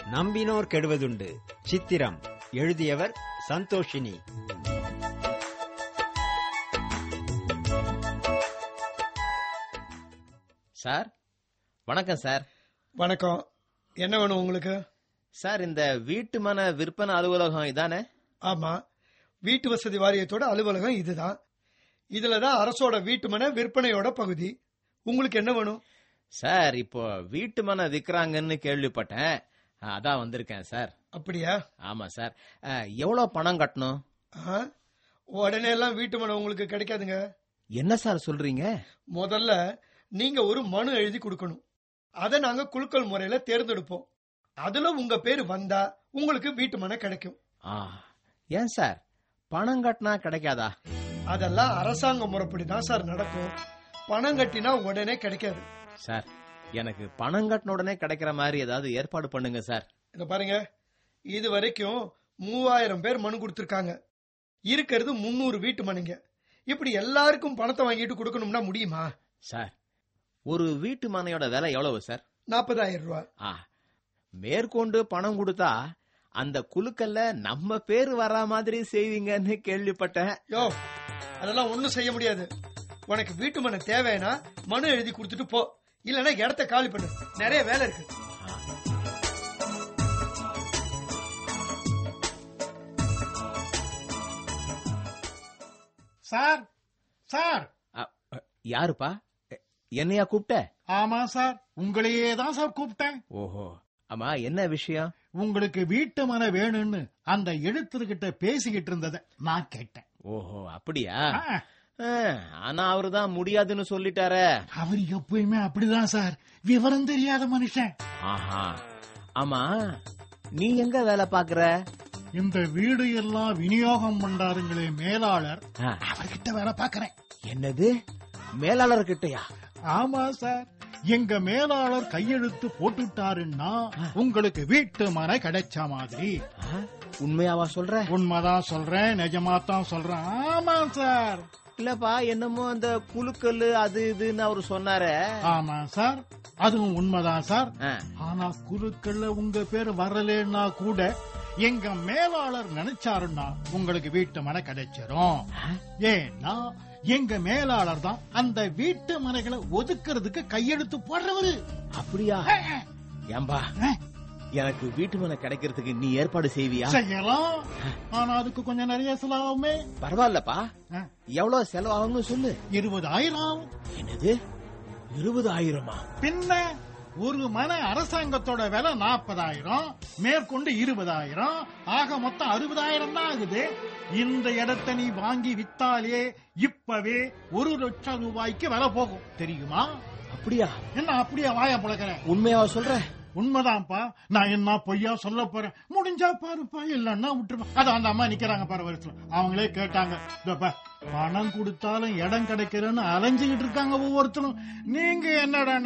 நம்பினோர் கெடுவதுண்டு சித்திரம் எழுதியவர் சந்தோஷினி சார் வணக்கம் சார் வணக்கம் என்ன வேணும் உங்களுக்கு சார் இந்த வீட்டு மன விற்பனை அலுவலகம் இதானே ஆமா வீட்டு வசதி வாரியத்தோட அலுவலகம் இதுதான் இதுலதான் அரசோட வீட்டு மன விற்பனையோட பகுதி உங்களுக்கு என்ன வேணும் சார் இப்போ வீட்டு மன விக்கிறாங்கன்னு கேள்விப்பட்டேன் அதான் வந்திருக்கேன் சார் அப்படியா ஆமா சார் அஹ், எவ்வளவு பணம் கட்டணும் ஆ? உடனே எல்லாம் வீட்டு மனை உங்களுக்கு கிடைக்காதுங்க என்ன சார் சொல்றீங்க முதல்ல நீங்க ஒரு மனு எழுதி கொடுக்கணும் அதை நாங்க குலுக்கல் முறையில தேர்ந்தெடுப்போம் அதுல உங்க பேர் வந்தா உங்களுக்கு வீட்டு மனை கிடைக்கும் ஆ, ஏன் சார் பணம் கட்டினா கிடைக்காதா அதெல்லாம் அரசாங்க முறைப்படி தான் சார் நடக்கும் பணம் கட்டினா உடனே கிடைக்காது சார் எனக்கு பணம் கட்டின உடனே கிடைக்கிற மாதிரி ஏதாவது ஏற்பாடு பண்ணுங்க சார் இத பாருங்க இது வரைக்கும் மூவாயிரம் பேர் மனு கொடுத்திருக்காங்க இருக்கிறது முன்னூறு வீட்டு மனுங்க இப்படி எல்லாருக்கும் பணத்தை வாங்கிட்டு கொடுக்கணும்னா முடியுமா சார் ஒரு வீட்டு மனையோட விலை எவ்வளவு சார் நாற்பதாயிரம் ரூபாய் ஆ மேற்கொண்டு பணம் கொடுத்தா அந்த குலுக்கல்ல நம்ம பேர் வரா மாதிரி செய்வீங்கன்னு கேள்விப்பட்டேன் யோ அதெல்லாம் ஒண்ணும் செய்ய முடியாது உனக்கு வீட்டு மனை தேவைன்னா மனு எழுதி கொடுத்துட்டு போ இல்லனா இடத்த காலி பண்ணு நிறைய வேலை இருக்கு சார் சார் அ, அ, யாருப்பா எ- என்னையா கூப்பிட்ட ஆமா சார் உங்களையே தான் சார் கூப்பிட்டேன் ஓஹோ ஆமா என்ன விஷயம் உங்களுக்கு வீட்டு மனை வேணும்னு அந்த எழுத்துக்கிட்ட பேசிக்கிட்டு இருந்தத நான் கேட்டேன் ஓஹோ அப்படியா ஆ, ஆ, ஆனா அவருதான் முடியாதுன்னு சொல்லிட்டாரே அவர் எப்பயுமே அப்படிதான் சார் விவரம் தெரியாத மனுஷன் ஆஹா ஆமா நீ எங்க வேலை பாக்குற இந்த வீடு எல்லாம் விநியோகம் பண்றாருங்களே மேலாளர் ஆ, அவர்கிட்ட வேலை பாக்குறேன் என்னது மேலாளர் கிட்டயா ஆமா சார் எங்க மேலாளர் கையெழுத்து போட்டுட்டாருன்னா உங்களுக்கு வீட்டு மனை கிடைச்ச மாதிரி ஆ, உண்மையாவா சொல்ற உண்மைதான் சொல்றேன் நிஜமா தான் சொல்றேன் ஆமா சார் இல்லப்பா என்னமோ அந்த குலுக்கல் அது இதுன்னு அவரு சொன்னாரே ஆமா சார் அதுவும் உண்மைதான் சார் ஆ, ஆனா குழுக்கள்ல உங்க பேர் வரலன்னா கூட எங்க மேலாளர் நினைச்சாருன்னா உங்களுக்கு வீட்டு மனை கிடைச்சிரும் ஏன்னா எங்க மேலாளர் தான் அந்த வீட்டு மனைகளை ஒதுக்குறதுக்கு கையெழுத்து போடுறவரு அப்படியா ஏம்பா எனக்கு வீட்டு மனை கிடைக்கிறதுக்கு நீ ஏற்பாடு செய்வியா செய்யலாம் ஆனா அதுக்கு கொஞ்சம் நிறைய செலவாகுமே பரவாயில்லப்பா ஆ, எவ்வளவு செலவாகும்னு சொல்லு இருபதாயிரம் ஆகும். என்னது இருபதாயிரமா பின்ன ஒரு மன அரசாங்கத்தோட விலை நாற்பதாயிரம் மேற்கொண்டு இருபதாயிரம் ஆக மொத்தம் அறுபதாயிரம் தான் ஆகுது இந்த இடத்தை நீ வாங்கி வித்தாலே இப்பவே ஒரு லட்சம் ரூபாய்க்கு விலை போகும் தெரியுமா அப்படியா என்ன அப்படியே வாய புழக்கிறேன் உண்மையாவா சொல்ற உண்மைதான்ப்பா நான் என்ன பொய்யா சொல்ல போறேன் முடிஞ்சா பாருப்பா இல்லன்னா விட்டுருப்பா அது அந்த அம்மா நிக்கிறாங்க பாரு வருஷம் அவங்களே கேட்டாங்க இதோப்பா பணம் கொடுத்தாலும் இடம் கிடைக்கிறேன்னு அலைஞ்சுகிட்டு இருக்காங்க ஒவ்வொருத்தரும் நீங்க என்னடா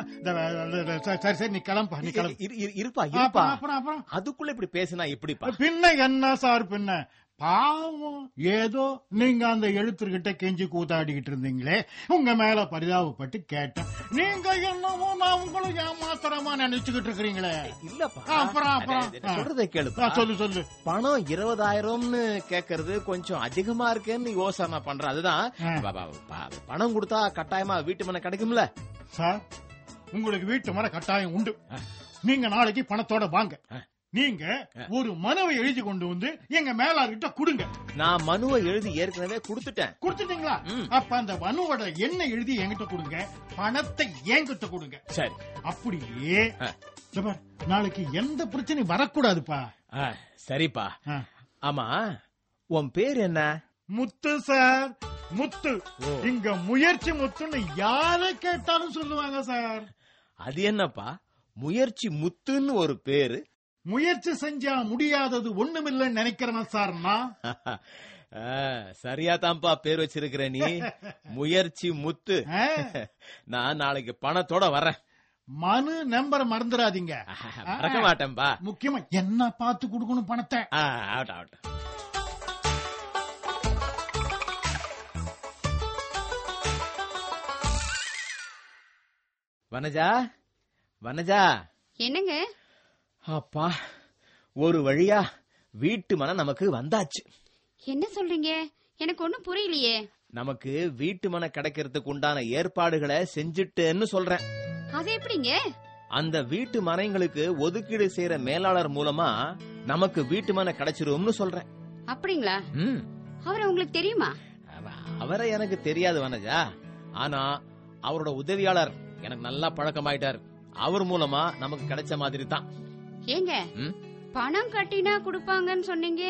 சரி சரி நீ கிளம்பா நீ கிளம்பு இரு- இரு- இருப்பா இருப்பா அப்புறம் அப்புறம் அப்புறம் அதுக்குள்ள இப்படி பேசினா எப்படிப்பா பின்ன என்ன சார் பின்ன பாவம் ஏதோ நீங்க அந்த எழுத்துக்கிட்ட கெஞ்சி கூத்தாடிக்கிட்டு இருந்தீங்களே உங்க மேல பரிதாபப்பட்டு கேட்டேன் நீங்க என்னமோ நான் உங்களை ஏமாத்திரமா நினைச்சுக்கிட்டு இருக்கிறீங்களே இல்லப்பா அப்புறம், அப்புறம். அட, அட, சொல்றதை ஆ, கேளுப்பா சொல்லு சொல்லு பணம் இருபதாயிரம்னு கேக்குறது கொஞ்சம் அதிகமா இருக்கேன்னு யோசனை பண்றேன் அதுதான் ஆ. ப- ப- ப- பணம் கொடுத்தா கட்டாயமா வீட்டு மனை கிடைக்கும்ல சார் உங்களுக்கு வீட்டு மர கட்டாயம் உண்டு நீங்க நாளைக்கு பணத்தோட வாங்க ஆ. நீங்க ஒரு மனுவை எழுதி கொண்டு வந்து எங்க மேலார்கிட்ட கொடுங்க நான் மனுவை எழுதி ஏற்கனவே கொடுத்துட்டேன் கொடுத்துட்டீங்களா ம். அப்ப அந்த மனுவோட என்ன எழுதி என்கிட்ட கொடுங்க பணத்தை என்கிட்ட கொடுங்க சரி அப்படியே ஆ. இதோ பாரு, நாளைக்கு எந்த பிரச்சனையும் வரக்கூடாதுப்பா ஆ, சரிப்பா ஆ. ஆமா உன் பேர் என்ன முத்து சார் முத்து ஓ. இங்க முயற்சி முத்துன்னு யார கேட்டாலும் சொல்லுவாங்க சார் அது என்னப்பா முயற்சி முத்துன்னு ஒரு பேரு முயற்சி செஞ்சா முடியாதது ஒண்ணுமில்லைன்னு நினைக்கிறேன் சார் நான் ஆ, சரியா தான்ப்பா பேர் வச்சிருக்கிற நீ முயற்சி முத்து ஆ, நான் நாளைக்கு பணத்தோட வரேன் மனு நம்பர் மறந்துடாதீங்க மறக்க மாட்டேன்பா முக்கியமா என்ன பார்த்து கொடுக்கணும் பணத்தை ஆ, ஆகட்டும் ஆகட்டும் வனஜா வனஜா என்னங்க அப்பா ஒரு வழியா வீட்டு மனம் நமக்கு வந்தாச்சு என்ன சொல்றீங்க எனக்கு ஒண்ணும் புரியலையே நமக்கு வீட்டு மனம் கிடைக்கிறதுக்கு உண்டான ஏற்பாடுகளை செஞ்சுட்டேன்னு சொல்றேன் அது எப்படிங்க அந்த வீட்டு மனைங்களுக்கு ஒதுக்கீடு செய்யற மேலாளர் மூலமா நமக்கு வீட்டு மனை கிடைச்சிரும்னு சொல்றேன் அப்படிங்களா ம் அவர் உங்களுக்கு தெரியுமா அவ- அவரை எனக்கு தெரியாது வனஜா ஆனா அவரோட உதவியாளர் எனக்கு நல்லா பழக்கமாயிட்டார் அவர் மூலமா நமக்கு கிடைச்ச மாதிரி தான் ஏங்க ம்? பணம் கட்டினா கொடுப்பாங்கன்னு சொன்னீங்க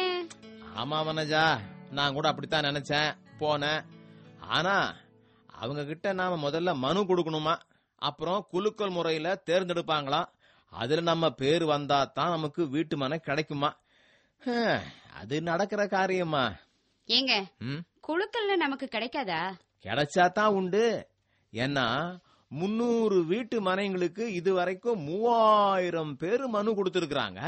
ஆமா வனஜா நான் கூட அப்படித்தான் நினைச்சேன் போனேன் ஆனா அவங்க கிட்ட நாம முதல்ல மனு கொடுக்கணுமா அப்புறம் குலுக்கல் முறையில தேர்ந்தெடுப்பாங்களாம் அதுல நம்ம பேர் வந்தா தான் நமக்கு வீட்டு மனை கிடைக்குமா ஹம், அது நடக்கிற காரியமா ஏங்க ம் குழுக்கள்ல நமக்கு கிடைக்காதா கிடைச்சா தான் உண்டு ஏன்னா முன்னூறு வீட்டு மனைங்களுக்கு இது வரைக்கும் மூவாயிரம் பேரு மனு கொடுத்திருக்காங்க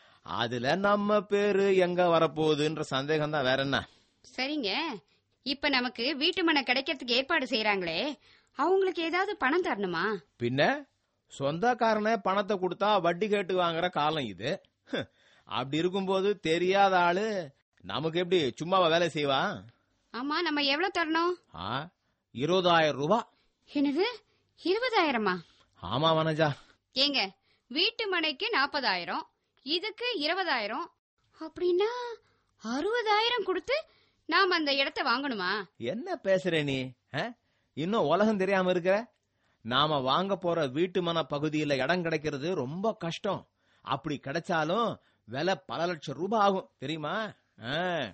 அதுல நம்ம பேரு எங்க வரப்போகுதுன்ற சந்தேகம் தான் வேற என்ன சரிங்க இப்ப நமக்கு வீட்டு மனை கிடைக்கிறதுக்கு ஏற்பாடு செய்யறாங்களே அவங்களுக்கு ஏதாவது பணம் தரணுமா பின்ன சொந்தக்காரனே பணத்தை கொடுத்தா வட்டி கேட்டு வாங்குற காலம் இது ஹ், அப்படி இருக்கும்போது தெரியாத ஆளு நமக்கு எப்படி சும்மாவா வேலை செய்வா ஆமா நம்ம எவ்வளவு தரணும் ஆ இருபதாயிரம் ரூபாய் என்னது இருபதாயிரமா ஆமா வனஜா ஏங்க வீட்டு மனைக்கு நாற்பதாயிரம் இதுக்கு இருபதாயிரம் அப்படின்னா அறுபதாயிரம் கொடுத்து நாம அந்த இடத்த வாங்கணுமா என்ன பேசுற நீ ஆ? இன்னும் உலகம் தெரியாம இருக்கிற நாம வாங்க போற வீட்டு மன பகுதியில இடம் கிடைக்கிறது ரொம்ப கஷ்டம் அப்படி கிடைச்சாலும் விலை பல லட்சம் ரூபாய் ஆகும் தெரியுமா ஆ.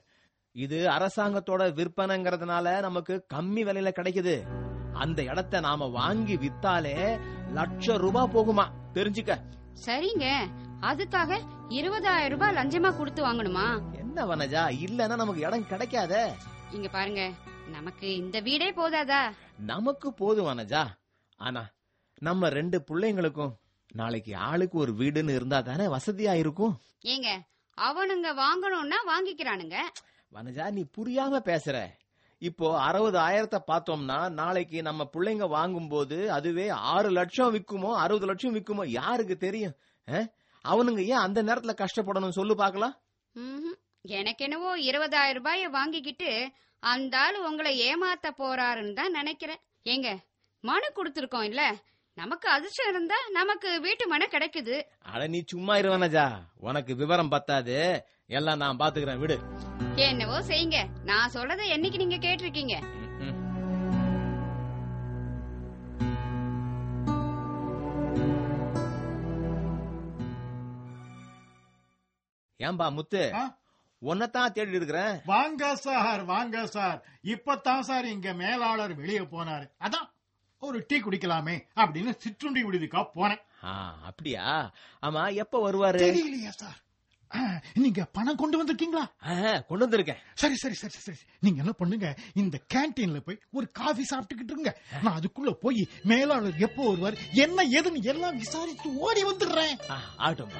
இது அரசாங்கத்தோட விற்பனைங்கிறதுனால நமக்கு கம்மி விலையில கிடைக்குது அந்த இடத்த நாம வாங்கி வித்தாலே லட்சம் ரூபாய் போகுமா தெரிஞ்சுக்க சரிங்க அதுக்காக இருபதாயிரம் ரூபாய் லஞ்சமா கொடுத்து வாங்கணுமா என்ன வனஜா இல்லன்னா நமக்கு இடம் கிடைக்காதே இங்க பாருங்க நமக்கு இந்த வீடே போதாதா நமக்கு போதும் வனஜா ஆனா நம்ம ரெண்டு பிள்ளைங்களுக்கும் நாளைக்கு ஆளுக்கு ஒரு வீடுன்னு இருந்தா தானே வசதியா இருக்கும் ஏங்க அவனுங்க வாங்கணும்னா வாங்கிக்கிறானுங்க வனஜா நீ புரியாம பேசுற இப்போ அறுபது ஆயிரத்தை பார்த்தோம்னா நாளைக்கு நம்ம பிள்ளைங்க வாங்கும்போது அதுவே ஆறு லட்சம் விக்குமோ அறுபது லட்சம் விக்குமோ யாருக்கு தெரியும் அஹ்? அவனுங்க ஏன் அந்த நேரத்துல கஷ்டப்படணும் சொல்லு பாக்கலாம் ம்ஹும். எனக்கு என்னவோ இருபதாயிரம் ரூபாய வாங்கிக்கிட்டு அந்த ஆளு உங்களை ஏமாத்த போறாருன்னு தான் நினைக்கிறேன் ஏங்க மனு கொடுத்துருக்கோம் இல்ல நமக்கு அதிர்ஷ்டம் இருந்தா நமக்கு வீட்டு மனை கிடைக்குது அட நீ சும்மா இரு வனஜா உனக்கு விவரம் பத்தாது எல்லாம் நான் பாத்துக்கிறேன் விடு என்னவோ செய்யுங்க நான் சொல்றதை என்னைக்கு நீங்க கேட்டிருக்கீங்க ம், ம். ஏன்பா முத்து ஆ? உன்னைத்தான் தேடி இருக்கிறேன் வாங்க சார் வாங்க சார் இப்பதான் சார் இங்க மேலாளர் வெளியே போனாரு அதான் ஒரு டீ குடிக்கலாமே அப்படின்னு சிற்றுண்டி விடுதிக்கா போனேன் ஆ, அப்படியா ஆமா எப்ப வருவாரு தெரியலையா சார் ஆ, நீங்க பணம் கொண்டு வந்திருக்கீங்களா ஆ, கொண்டு வந்திருக்கேன் சரி சரி சரி சரி நீங்க என்ன பண்ணுங்க இந்த கேண்டீன்ல போய் ஒரு காஃபி சாப்பிட்டுக்கிட்டு இருங்க நான் அதுக்குள்ள போய் மேலாளர் எப்போ வருவார் என்ன ஏதுன்னு எல்லாம் விசாரிச்சு ஓடி வந்துடுறேன் ஆ, ஆகட்டும்பா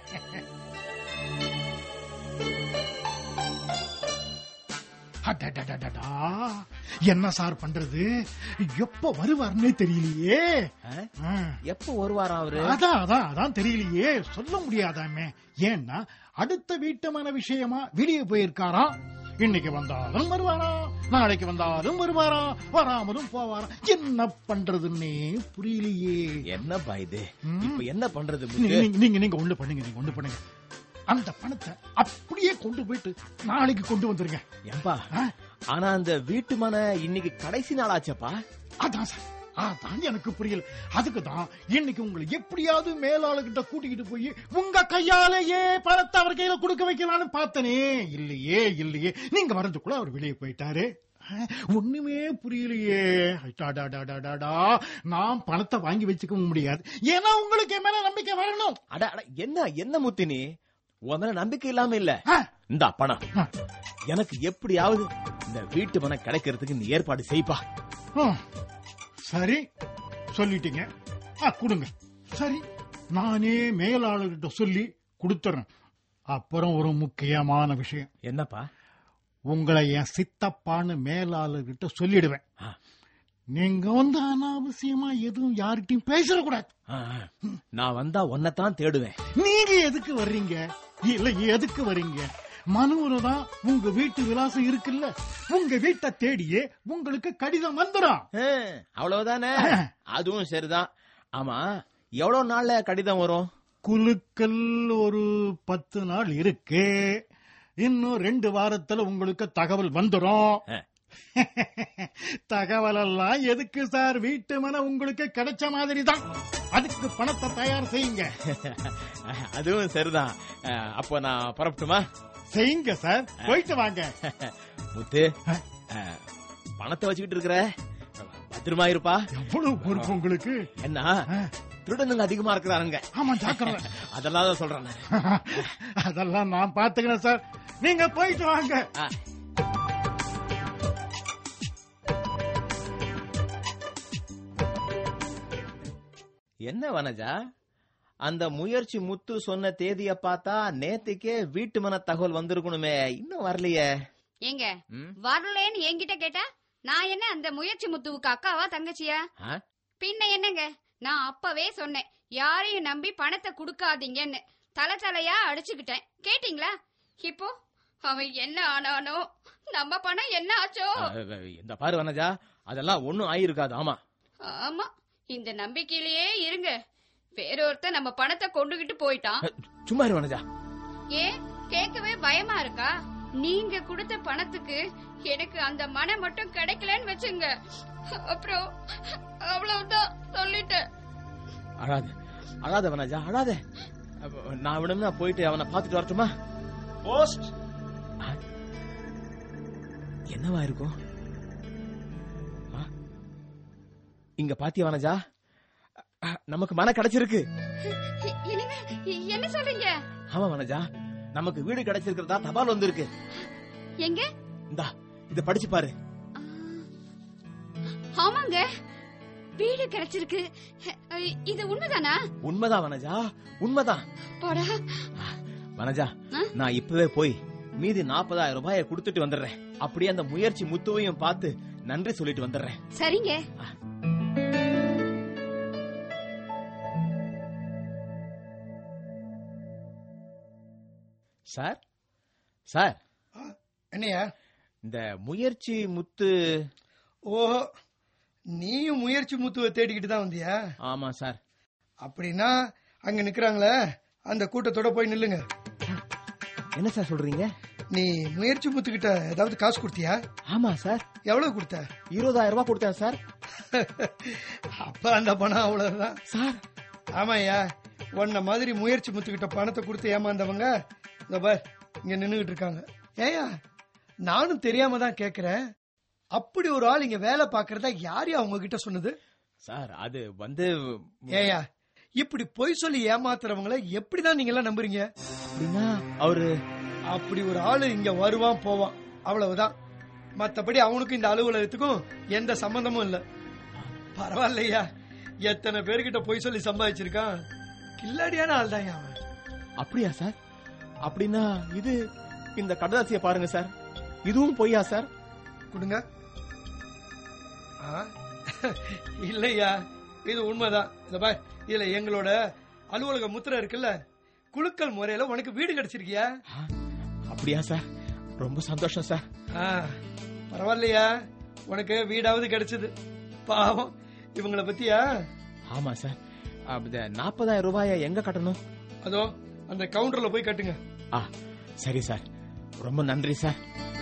அடடடடடா. என்ன சார் பண்றது எப்ப வருவார்னே தெரியலையே ஆ? ஆ. எப்ப வருவாராம் அவரு அதான் அதான் அதான் தெரியலையே சொல்ல முடியாதாமே ஏன்னா அடுத்த வீட்டுமான விஷயமா வெளியே போயிருக்காராம் இன்னைக்கு வந்தாலும் வருவாராம் நாளைக்கு வந்தாலும் வருவாராம் வராமலும் போவாராம் என்ன பண்றதுன்னே புரியலையே என்னப்பா இது ம். இப்ப என்ன பண்றது நீங்க முத்து? நீங்க- நீங்க நீங்க ஒண்ணு பண்ணுங்க நீங்க ஒண்ணு பண்ணுங்க அந்த பணத்தை அப்படியே கொண்டு போயிட்டு நாளைக்கு கொண்டு வந்துருங்க ஏம்பா ஆ? ஆனா அந்த வீட்டு மனை இன்னைக்கு கடைசி நாள் ஆச்சப்பா அதான் சார் அதான் எனக்கு புரியல அதுக்கு தான் இன்னைக்கு உங்களை எப்படியாவது மேலாளர்கிட்ட கூட்டிக்கிட்டு போய் உங்க கையாலேயே பணத்தை அவர் கையில கொடுக்க வைக்கலாம்னு பார்த்தனே இல்லையே இல்லையே நீங்க வரதுக்குள்ள அவர் வெளியே போயிட்டாரு அஹ், ஒண்ணுமே புரியலையே அடாடாடாடாடா. நான் பணத்தை வாங்கி வச்சுக்க முடியாது ஏன்னா உங்களுக்கு என் மேல நம்பிக்கை வரணும் அட அட என்ன என்ன முத்து நீ உன் மேல நம்பிக்கை இல்லாம இல்ல அஹ், இந்தா பணம் அஹ், எனக்கு எப்படியாவது இந்த வீட்டு மனை கிடைக்கிறதுக்கு நீ ஏற்பாடு செய்ப்பா அஹ். சரி சொல்லிட்டீங்க ஆ, கொடுங்க சரி நானே மேலாளர்கிட்ட சொல்லி கொடுத்துறேன் அப்புறம் ஒரு முக்கியமான விஷயம் என்னப்பா உங்களை என் சித்தப்பான்னு மேலாளர்கிட்ட சொல்லிடுவேன் ஆ. நீங்க வந்து அனாவசியமா எதுவும் யார்கிட்டயும் பேசிடக்கூடாது ஆ, ஆ. நான் வந்தா உன்னைத்தான் தேடுவேன் நீங்க எதுக்கு வர்றீங்க இல்ல எதுக்கு வரீங்க மனுவில தான் உங்க வீட்டு விலாசம் இருக்குல்ல உங்க வீட்டை தேடியே உங்களுக்கு கடிதம் வந்துடும் ஆ, அவ்வளவுதானே அதுவும் சரிதான் ஆமா எவ்வளவு நாள்ல கடிதம் வரும் குலுக்கல் ஒரு பத்து நாள் இருக்கு இன்னும் ரெண்டு வாரத்துல உங்களுக்கு தகவல் வந்துடும் ஆ. தகவல் எல்லாம் எதுக்கு சார் வீட்டு மன உங்களுக்கு கிடைச்ச மாதிரி தான் அதுக்கு பணத்தை தயார் செய்யுங்க அதுவும் சரிதான் ஆ, அப்போ நான் புறப்பட்டுமா செய்யுங்க சார் போயிட்டு வாங்க முத்து ஆ, பணத்தை வச்சுக்கிட்டு இருக்கிற பத்திரமா இருப்பா எவ்வளவு பொறுப்பு உங்களுக்கு என்ன ஆ, திருடனுங்க அதிகமா இருக்கிறானுங்க ஆமா ஜாக்கிரதை அதெல்லாம் தான் சொல்றேன் நான். அதெல்லாம் நான் பாத்துக்கிறேன் சார் நீங்க போயிட்டு வாங்க ஆ. என்ன வனஜா அந்த முயற்சி முத்து சொன்ன தேதிய பார்த்தா நேத்துக்கே வீட்டு மன தகவல் வந்திருக்கணுமே இன்னும் வரலையே ஏங்க ம்? வரலேன்னு என்கிட்ட கேட்டா நான் என்ன அந்த முயற்சி முத்துவுக்கு அக்காவா தங்கச்சியா ஆ? பின்ன என்னங்க நான் அப்பவே சொன்னேன் யாரையும் நம்பி பணத்தை கொடுக்காதீங்கன்னு தலை தலையா அடிச்சுக்கிட்டேன் கேட்டீங்களா இப்போ அவன் என்ன ஆனானோ நம்ம பணம் என்ன ஆச்சோ அ, இந்த பாரு வனஜா அதெல்லாம் ஒண்ணும் ஆயிருக்காது ஆமா ஆமா இந்த நம்பிக்கையிலேயே இருங்க வேறொருத்தன் நம்ம பணத்தை கொண்டுகிட்டு போயிட்டான் சும்மா இரு வனஜா ஏன் கேட்கவே பயமா இருக்கா நீங்க கொடுத்த பணத்துக்கு எனக்கு அந்த மனம் மட்டும் கிடைக்கலன்னு வச்சுங்க அப்புறம் அவ்வளவுதான் சொல்லிட்டேன் அழாத அழாத வனஜா அழாத அப்ப, நான் விடணும்னா போயிட்டு அவனை பார்த்துட்டு வரட்டுமா போஸ்ட் ஆ? என்னவா இருக்கும் ஆ? இங்க பாத்தியா வனஜா அ, நமக்கு மன கிடைச்சிருக்கு என்னங்க என்ன சொல்றீங்க ஆமா வனஜா நமக்கு வீடு கிடைச்சிருக்கிறதா தபால் வந்திருக்கு எங்க இந்தா இத படிச்சு பாரு ஆமாங்க வீடு கிடைச்சிருக்கு இது உண்மைதானா உண்மைதான் வனஜா உண்மைதான் போடா வனஜா ஆ? நான் இப்பவே போய் மீதி நாற்பதாயிரம் ரூபாய கொடுத்துட்டு வந்துடுறேன் அப்படியே அந்த முயற்சி முத்துவையும் பார்த்து நன்றி சொல்லிட்டு வந்துடுறேன் சரிங்க சார் சார் என்னையா இந்த முயற்சி முத்து ஓஹோ நீயும் முயற்சி முத்துவை தேடிக்கிட்டு தான் வந்தியா ஆமா சார் அப்படின்னா அங்க நிக்கிறாங்களே அந்த கூட்டத்தோட போய் நில்லுங்க என்ன சார் சொல்றீங்க நீ முயற்சி முத்துக்கிட்ட ஏதாவது காசு கொடுத்தியா ஆமா சார் எவ்வளவு கொடுத்த இருபதாயிரம் ரூபாய் கொடுத்தேன் சார் அப்ப அந்த பணம் அவ்வளவுதான் சார் ஆமாய்யா உன்ன மாதிரி முயற்சி முத்துக்கிட்ட பணத்தை கொடுத்து ஏமாந்தவங்க இந்த பார் இங்க நின்னுகிட்டு இருக்காங்க ஏயா நானும் தெரியாம தான் கேக்குறேன் அப்படி ஒரு ஆள் இங்க வேலை பாக்குறதா யார் அவங்க கிட்ட சொன்னது சார் அது வந்து ஏயா இப்படி பொய் சொல்லி ஏமாத்துறவங்கள எப்படிதான் நீங்க எல்லாம் நம்புறீங்க அப்படின்னா அவரு அப்படி ஒரு ஆளு இங்க வருவான் போவான் அவ்வளவுதான் மத்தபடி அவனுக்கும் இந்த அலுவலகத்துக்கும் எந்த சம்பந்தமும் இல்ல பரவாயில்லையா எத்தனை பேர்கிட்ட பொய் சொல்லி சம்பாதிச்சிருக்கான் கில்லாடியான ஆள் தான் அவன் அப்படியா சார் அப்படின்னா இது இந்த கடதாசிய பாருங்க சார் இதுவும் பொய்யா சார் கொடுங்க ஆ? இல்லையா இது உண்மைதான் இந்த பார் இதுல எங்களோட அலுவலக முத்திரை இருக்குல்ல குலுக்கல் முறையில உனக்கு வீடு கிடைச்சிருக்கியா ஆ, அப்படியா சார் ரொம்ப சந்தோஷம் சார் ஆ, பரவாயில்லையா உனக்கு வீடாவது கிடைச்சது பாவம் இவங்கள பத்தியா ஆமா சார் அந்த நாற்பதாயிரம் ரூபாய எங்க கட்டணும் அதோ அந்த கவுண்டர்ல போய் கட்டுங்க ஆ சரி சார் ரொம்ப நன்றி சார்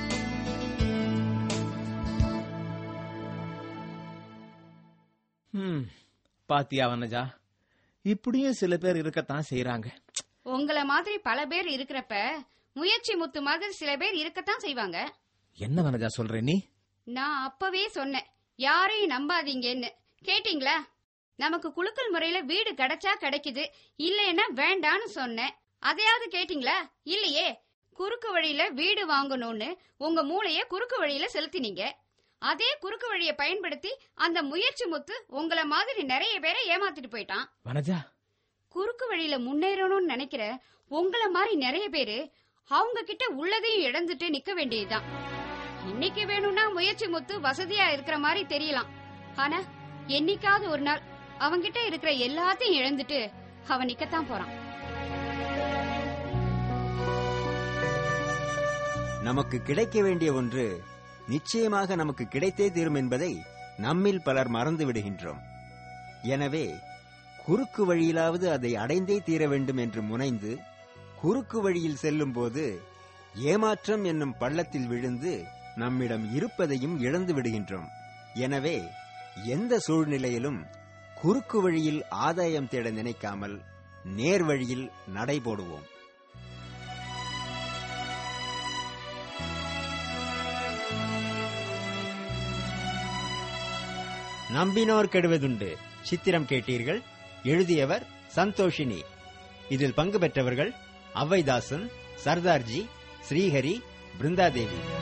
ம் பாத்தியா வனஜா இப்படியும் சில பேர் இருக்கத்தான் செய்யறாங்க உங்கள மாதிரி பல பேர் இருக்கிறப்ப முயற்சி முத்து மாதிரி சில பேர் இருக்கத்தான் செய்வாங்க என்ன வனஜா சொல்ற நீ நான் அப்பவே சொன்னேன் யாரையும் நம்பாதீங்கன்னு கேட்டீங்களா நமக்கு குலுக்கல் முறையில வீடு கிடைச்சா கிடைக்குது இல்லைன்னா வேண்டான்னு சொன்னேன் அதையாவது கேட்டீங்களா இல்லையே குறுக்கு வழியில வீடு வாங்கணும்னு உங்க மூளைய குறுக்கு வழியில செலுத்தினீங்க அதே குறுக்கு வழியை பயன்படுத்தி அந்த முயற்சி முத்து உங்கள மாதிரி நிறைய பேரை ஏமாத்திட்டு போயிட்டான் வனஜா குறுக்கு வழியில முன்னேறணும்னு நினைக்கிற உங்கள மாதிரி நிறைய பேரு அவங்க கிட்ட உள்ளதையும் இழந்துட்டு நிக்க வேண்டியதுதான் இன்னைக்கு வேணும்னா முயற்சி முத்து வசதியா இருக்கிற மாதிரி தெரியலாம் ஆனா என்னைக்காவது ஒரு நாள் அவன்கிட்ட இருக்கிற எல்லாத்தையும் இழந்துட்டு அவன் நிக்கத்தான் போறான் நமக்கு கிடைக்க வேண்டிய ஒன்று நிச்சயமாக நமக்கு கிடைத்தே தீரும் என்பதை நம்மில் பலர் மறந்து விடுகின்றோம் எனவே குறுக்கு வழியிலாவது அதை அடைந்தே தீர வேண்டும் என்று முனைந்து குறுக்கு வழியில் செல்லும்போது ஏமாற்றம் என்னும் பள்ளத்தில் விழுந்து நம்மிடம் இருப்பதையும் இழந்து விடுகின்றோம் எனவே எந்த சூழ்நிலையிலும் குறுக்கு வழியில் ஆதாயம் தேட நினைக்காமல் நேர் வழியில் நடைபோடுவோம் நம்பினோர் கெடுவதுண்டு சித்திரம் கேட்டீர்கள் எழுதியவர் சந்தோஷினி இதில் பங்கு பெற்றவர்கள் அவ்வைதாசன் சர்தார்ஜி ஸ்ரீஹரி பிருந்தாதேவி